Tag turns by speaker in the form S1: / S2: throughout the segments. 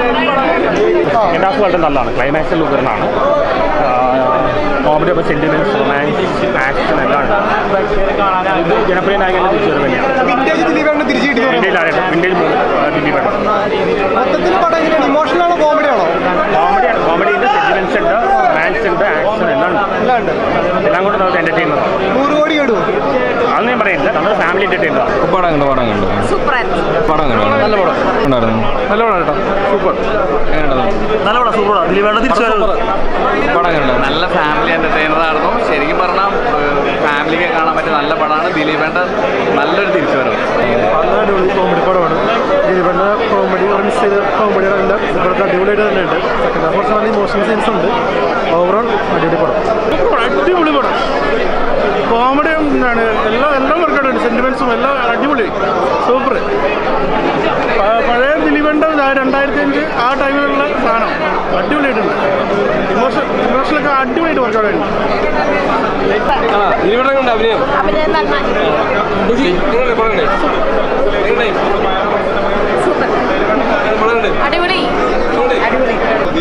S1: എൻ്റെ ഹാഫ് വളരെ നല്ലതാണ് ക്ലൈമാക്സിൽ ഉഗ്രനാണ് കോമഡി അപ്പോൾ സെൻറ്റിമെൻറ്റ്സ് റൊമാൻസ് ആക്ഷൻ എല്ലാം ഉണ്ട് ഇത് ജനപ്രിയ നായകൻ്റെ തിരിച്ചു തന്നെയാണ്
S2: വിന്റേജ് ദിലീപേട്ടന് തിരിച്ചു കിട്ടി
S1: വിൻറ്റേജ് ആയിട്ട് വിൻറ്റേജ് ദിലീപാണ്
S2: മൊത്തത്തിൽ പടം എങ്ങനെയാണ് ഇമോഷണലാണോ കോമഡിയാണോ
S1: കോമഡിയാണ് കോമഡിയുണ്ട് സെൻറ്റിമെൻറ്റ്സ് ഉണ്ട് റൊമാൻസ് ഉണ്ട് ആക്ഷൻ എല്ലാം ഉണ്ട്
S2: എല്ലാം ഉണ്ട്
S1: എല്ലാം കൂടെ നമുക്ക് എൻ്റർടൈൻമെൻറ്റ്
S2: നൂറ് കോടി കേടുവോ
S1: അതൊന്നും ഞാൻ പറയുന്നില്ല നമ്മുടെ ഫാമിലി എൻ്റർടൈൻമെൻറ്റ്
S3: പടം കണ്ടു പടം കണ്ടു
S4: സൂപ്പറായിരുന്നു
S3: പടം കണ്ടു നല്ല പടം ഉണ്ടായിരുന്നു
S1: നല്ല പടം കേട്ടോ സൂപ്പർ
S3: എങ്ങനെയുണ്ടായിരുന്നു
S1: നല്ല പടം സൂപ്പറാണ് ദിലീപാണ് തിരിച്ചു വരുന്നത്
S3: പടം കണ്ടു
S5: നല്ല ഫാമിലി എന്റർടൈനർ ആയിരുന്നു ശരിക്കും പറഞ്ഞാൽ ഫാമിലിക്ക് കാണാൻ പറ്റിയ നല്ല പടമാണ് ദിലീപേണ്ട നല്ലൊരു തിരിച്ചുവരവ്
S6: നല്ല അടിപൊളി കോമഡി പടമാണ് ദിലീപൻ്റെ കോമഡി റൺസ് ചെയ്ത കോമഡികളെല്ലാം ഇവിടുത്തെ അടിപൊളിയായിട്ട് തന്നെ ഉണ്ട് സെക്കൻഡ് ഹാഫ് കുറച്ച് നല്ല ഇമോഷണൽ സീൻസ് ഉണ്ട് ഓവറോൾ അടിപൊളി പടം
S1: അടിപൊളി പടം കോമഡി എന്താണ് എല്ലാം എല്ലാം വർക്കൗട്ടുണ്ട് സെന്റിമെന്റ്സും എല്ലാം അടിപൊളി സൂപ്പർ പഴയ ദിലീപൻ്റെ രണ്ടായിരത്തി അഞ്ച് ആ ടൈമിലുള്ള സാധനം അടിപൊളിയായിട്ടുണ്ട് ഇമോഷൻ ഇമോഷനൊക്കെ അടിപൊളിയായിട്ട് വർക്കൗട്ട് ആയിട്ടുണ്ട്
S3: ദിലീപേട്ടൻ കണ്ട അഭിനയം
S4: അഭിനയം നന്നായി
S3: എങ്ങനെയുണ്ട് പടം കണ്ടേ എങ്ങനെയുണ്ടായി
S4: സൂപ്പർ
S3: പടം കണ്ടേ
S4: അടിപൊളി അടിപൊളി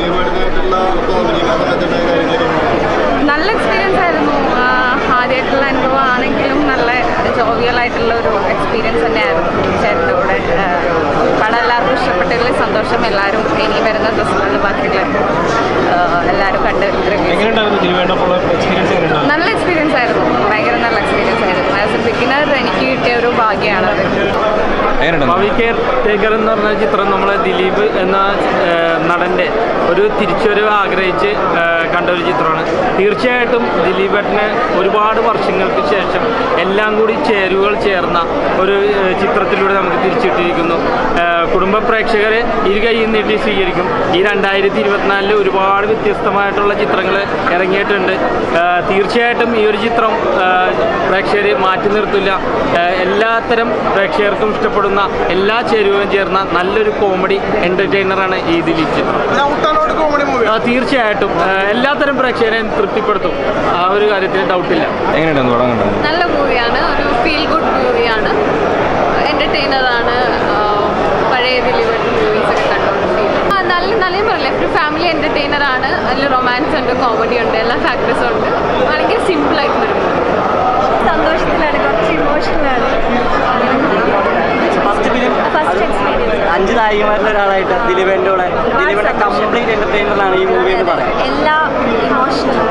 S4: നല്ല എക്സ്പീരിയൻസ് ആയിരുന്നു ആ, ആദ്യമായിട്ടുള്ള അനുഭവം ആണെങ്കിലും നല്ല ജോവിയൽ ആയിട്ടുള്ള ഒരു എക്സ്പീരിയൻസ് തന്നെയായിരുന്നു ചേട്ടൻ്റെ കൂടെ ആ, പടം എല്ലാവർക്കും ഇഷ്ടപ്പെട്ടതിൽ സന്തോഷം എല്ലാവരും ഇനി വരുന്ന ദിവസങ്ങളിൽ ബാക്കിയുള്ള ആ, എല്ലാവരും കണ്ട് reviews
S3: എങ്ങനെയുണ്ടായിരുന്നു ദിലീപേട്ട എക്സ്പീരിയൻസ് എങ്ങനെയുണ്ടായിരുന്നു
S4: നല്ല എക്സ്പീരിയൻസ് ആയിരുന്നു ഭയങ്കര നല്ല എക്സ്പീരിയൻസ് ആയിരുന്നു ആസ് എ ബിഗിനർ എനിക്ക് കിട്ടിയ ഒരു ഭാഗ്യമാണത്
S3: എങ്ങനെയുണ്ടായിരുന്നു
S7: പവി കെയർ ടേക്കർ എന്ന് പറഞ്ഞ ചിത്രം നമ്മൾ ദിലീപ് എന്ന ഏഹ്, നടൻ്റെ ഒരു തിരിച്ചുവരവ് ആഗ്രഹിച്ച് ഏഹ്, കണ്ട ഒരു ചിത്രമാണ് തീർച്ചയായിട്ടും ദിലീപേട്ടന് ഒരുപാട് വർഷങ്ങൾക്ക് ശേഷം എല്ലാം കൂടി ചേരുവകൾ ചേർന്ന ഒരു ഏഹ്, ചിത്രത്തിലൂടെ നമുക്ക് തിരിച്ചിട്ടിരിക്കുന്നു ഏഹ്, കുടുംബ പ്രേക്ഷകരെ ഇരു കൈയും നീട്ടി സ്വീകരിക്കും ഈ രണ്ടായിരത്തി ഇരുപത്തിനാലിൽ ഒരുപാട് വ്യത്യസ്തമായിട്ടുള്ള ചിത്രങ്ങൾ ഇറങ്ങിയിട്ടുണ്ട് ഏഹ്, തീർച്ചയായിട്ടും ഈ ഒരു ചിത്രം പ്രേക്ഷകർ മാറ്റി നിർത്തില്ല ഏഹ്, എല്ലാത്തരം പ്രേക്ഷകർക്കും ഇഷ്ടപ്പെടുന്ന എല്ലാ ചേരുവകളും ചേർന്ന നല്ലൊരു കോമഡി എൻ്റർടൈനറാണ് ഈ ദിലീപ് ചിത്രം
S2: ഔട്ടാണോട്ട് കോമഡി മൂവി
S7: ആ, തീർച്ചയായിട്ടും ഏഹ്, എല്ലാത്തരം പ്രേക്ഷകരെയും തൃപ്തിപ്പെടുത്തും ആ ഒരു കാര്യത്തിൽ ഡൗട്ടില്ല
S3: എങ്ങനെയുണ്ടായിരുന്നു പടം കണ്ടത്
S4: നല്ല മൂവിയാണ് ഒരു ഫീൽ ഗുഡ് മൂവിയാണ് എൻ്റർടൈനറാണ് പഴയ ദിലീപ് മൂവീസ് ഒക്കെ കണ്ടുകൊണ്ട് ഫീൽ ആ നല്ല നല്ല പറയില്ല ഒരു ഫാമിലി എൻ്റർടൈനർ ആണ് അതിൽ റൊമാൻസ് ഉണ്ട് കോമഡി ഉണ്ട് എല്ലാ ഫാക്ടേഴ്സും ഉണ്ട് ഭയങ്കര സിമ്പിൾ ആയിട്ടുള്ളൊരു സന്തോഷത്തിലാണ് കുറച്ച് ഇമോഷണലാണ്
S8: ഫസ്റ്റ് ഫിലിം
S4: ഫസ്റ്റ് എക്സ്പീരിയൻസ്
S8: അഞ്ച് നായികമാരിൽ ഒരാളായിട്ട് ദിലീപേൻ്റെ കൂടെ ദിലീപേൻ്റെ കംപ്ലീറ്റ് എന്റർടൈനറാണ് ഈ മൂവി എന്ന് പറയാം
S4: എല്ലാ ഇമോഷണലും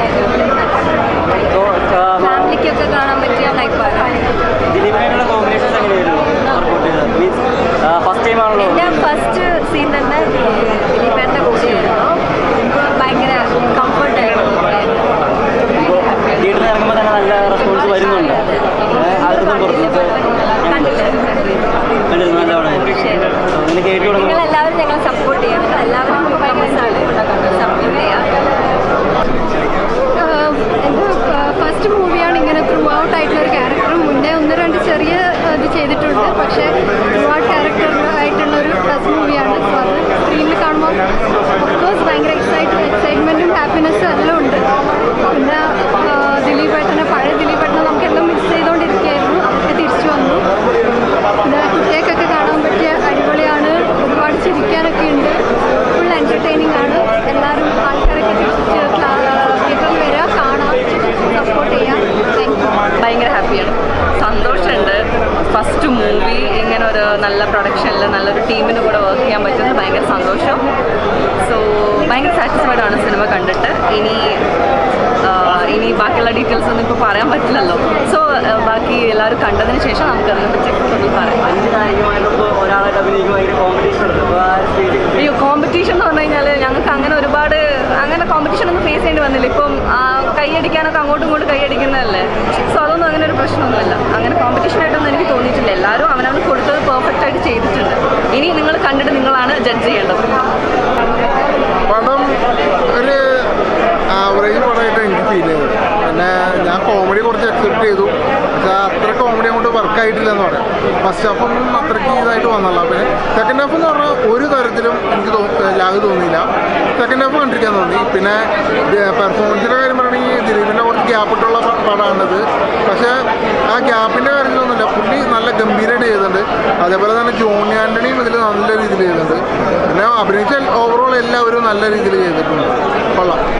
S8: സോ
S4: ഫാമിലിക്കൊക്കെ കാണാൻ പറ്റിയ ടൈപ്പാണ്
S8: ദിലീപേൻ്റെ കോമ്പിനേഷൻസ് എങ്ങനെയായിരുന്നു വർക്കൗട്ട് ചെയ്തത് മീൻസ് ഫസ്റ്റ് ടൈം ആണല്ലോ
S4: എൻ്റെ ഫസ്റ്റ് സീൻ തന്നെ ദിലീപേട്ടൻ്റെ കൂടെയായിരുന്നു ഭയങ്കര കംഫർട്ടായിരുന്നു
S8: തിയേറ്ററിൽ ഇറങ്ങുമ്പോൾ തന്നെ നല്ല റെസ്പോൺസ് വരുന്നുണ്ട് അകത്തുനിന്നും പുറത്തുനിന്നൊക്കെ കണ്ടിരുന്നു നല്ല പടമായിരുന്നു So, ഇങ്ങനെ കേട്ട് തുടങ്ങുമ്പോൾ
S4: നിങ്ങളെല്ലാവരും ഞങ്ങളെ സപ്പോർട്ട് ചെയ്യാം നിങ്ങൾ എല്ലാവരും നമുക്ക് ഭയങ്കര സപ്പോർട്ട് ചെയ്യാം എൻ്റെ ഫസ്റ്റ് മൂവിയാണ് ഇങ്ങനെ ത്രൂ ഔട്ട് ആയിട്ടുള്ള ഒരു ക്യാരക്ടർ മുന്നേ ഒന്ന് രണ്ട് ചെറിയ ഇത് ചെയ്തിട്ടുണ്ട് പക്ഷേ ത്രൂ ഔട്ട് ക്യാരക്ടർ ആയിട്ടുള്ള ഒരു ഫസ്റ്റ് മൂവിയാണ് സോ അത് സ്ക്രീനിൽ കാണുമ്പോൾ ഓഫ്കോഴ്സ് ഭയങ്കര എക്സൈറ്റ് എക്സൈറ്റ്മെൻറ്റും ഹാപ്പിനെസ്സും എല്ലാം ഉണ്ട് പിന്നെ ദിലീപ് ഏട്ടനെ പഴയ ദിലീപ് ഏട്ടനെ നമുക്കെല്ലാം മിസ് ചെയ്തുകൊണ്ടിരിക്കുകയായിരുന്നു അതൊക്കെ തിരിച്ചു വന്നു പിന്നെ കുട്ടികൾക്കൊക്കെ കാണാൻ പറ്റിയ അടിപൊളിയാണ് ഒരുപാട് ചിരിക്കാനൊക്കെ ഉണ്ട് ഫുൾ എൻ്റർടൈനിങ് ആണ് എല്ലാവരും ആൾക്കാരൊക്കെ തിരിച്ച് തിയേറ്ററിൽ വരിക കാണാം സപ്പോർട്ട് ചെയ്യാം താങ്ക് യു ഭയങ്കര ഹാപ്പിയാണ് സന്തോഷമുണ്ട് ഫസ്റ്റ് മൂവി ഇങ്ങനെ ഒരു നല്ല പ്രൊഡക്ഷനിൽ നല്ലൊരു ടീമിന് കൂടെ വർക്ക് ചെയ്യാൻ പറ്റുന്നത് ഭയങ്കര സന്തോഷം സോ ഭയങ്കര സാറ്റിസ്ഫൈഡ് ആണ് സിനിമ കണ്ടിട്ട് ഇനി ആ, ഇനി ബാക്കിയുള്ള ഡീറ്റെയിൽസ് ഒന്നും ഇപ്പോൾ പറയാൻ പറ്റില്ലല്ലോ സോ ബാക്കി എല്ലാവരും കണ്ടതിന് ശേഷം നമുക്ക് അതിനെ പറ്റി ഒന്ന് പറയാം
S8: അഞ്ച് നായികമാരിലൊക്കെ ഒരാളായിട്ട് അഭിനയിക്കുമ്പോൾ ഭയങ്കര കോമ്പറ്റീഷൻ ഉണ്ട് അപ്പോൾ ആ ഒരു സ്റ്റേജിൽ
S4: അയ്യോ കോമ്പറ്റീഷൻ എന്ന് പറഞ്ഞു കഴിഞ്ഞാൽ ഞങ്ങൾക്ക് അങ്ങനെ ഒരുപാട് അങ്ങനെ കോമ്പറ്റീഷൻ ഒന്നും ഫേസ് ചെയ്യേണ്ടി വന്നില്ല ഇപ്പം ആ, കൈയടിക്കാനൊക്കെ അങ്ങോട്ടും ഇങ്ങോട്ടും കൈയടിക്കുന്നതല്ലേ സോ അതൊന്നും അങ്ങനെ ഒരു പ്രശ്നമൊന്നുമില്ല അങ്ങനെ കോമ്പറ്റീഷൻ ആയിട്ടൊന്നും എനിക്ക് തോന്നിയിട്ടില്ല എല്ലാവരും അവനവന് കൊടുത്തത് പെർഫെക്റ്റ് ആയിട്ട് ചെയ്തിട്ടുണ്ട് ഇനി നിങ്ങൾ കണ്ടിട്ട് നിങ്ങളാണ് ജഡ്ജ് ചെയ്യേണ്ടത്
S6: പടം ഒരു ആവറേജ് പടമായിട്ട് എനിക്ക് ഫീൽ ചെയ്തത് പിന്നെ ഞാൻ കോമഡി കുറച്ച് അക്സെപ്റ്റ് ചെയ്തു പക്ഷെ അത്ര കോമഡി അങ്ങോട്ട് വർക്ക് ആയിട്ടില്ല എന്ന് പറയാം ഫസ്റ്റ് ഹാഫ് ഒന്നും അത്രയ്ക്ക് ഇതായിട്ട് വന്നല്ല പിന്നെ സെക്കൻഡ് ഹാഫ് എന്ന് പറഞ്ഞാൽ ഒരു തരത്തിലും എനിക്ക് തോ ലാഗ് തോന്നിയില്ല സെക്കൻഡ് ഹാഫ് കണ്ടിരിക്കാൻ തോന്നി പിന്നെ പെർഫോമൻസിൻ്റെ കാര്യം പറയുകയാണെങ്കിൽ ദിലീപിൻ്റെ കുറച്ച് ഗ്യാപ്പ് ഇട്ടുള്ള പ- പടമാണിത് പക്ഷേ ആ ഗ്യാപ്പിൻ്റെ കാര്യത്തിലൊന്നുമില്ല പുള്ളി നല്ല ഗംഭീരമായിട്ട് ചെയ്തിട്ടുണ്ട് അതേപോലെ തന്നെ ജോണി ആൻ്റണിയും ഇതിൽ നല്ല രീതിയിൽ ചെയ്തിട്ടുണ്ട് പിന്നെ അഭിനയിച്ച ഓവറോൾ എല്ലാവരും നല്ല രീതിയിൽ ചെയ്തിട്ടുണ്ട് കൊള്ളാം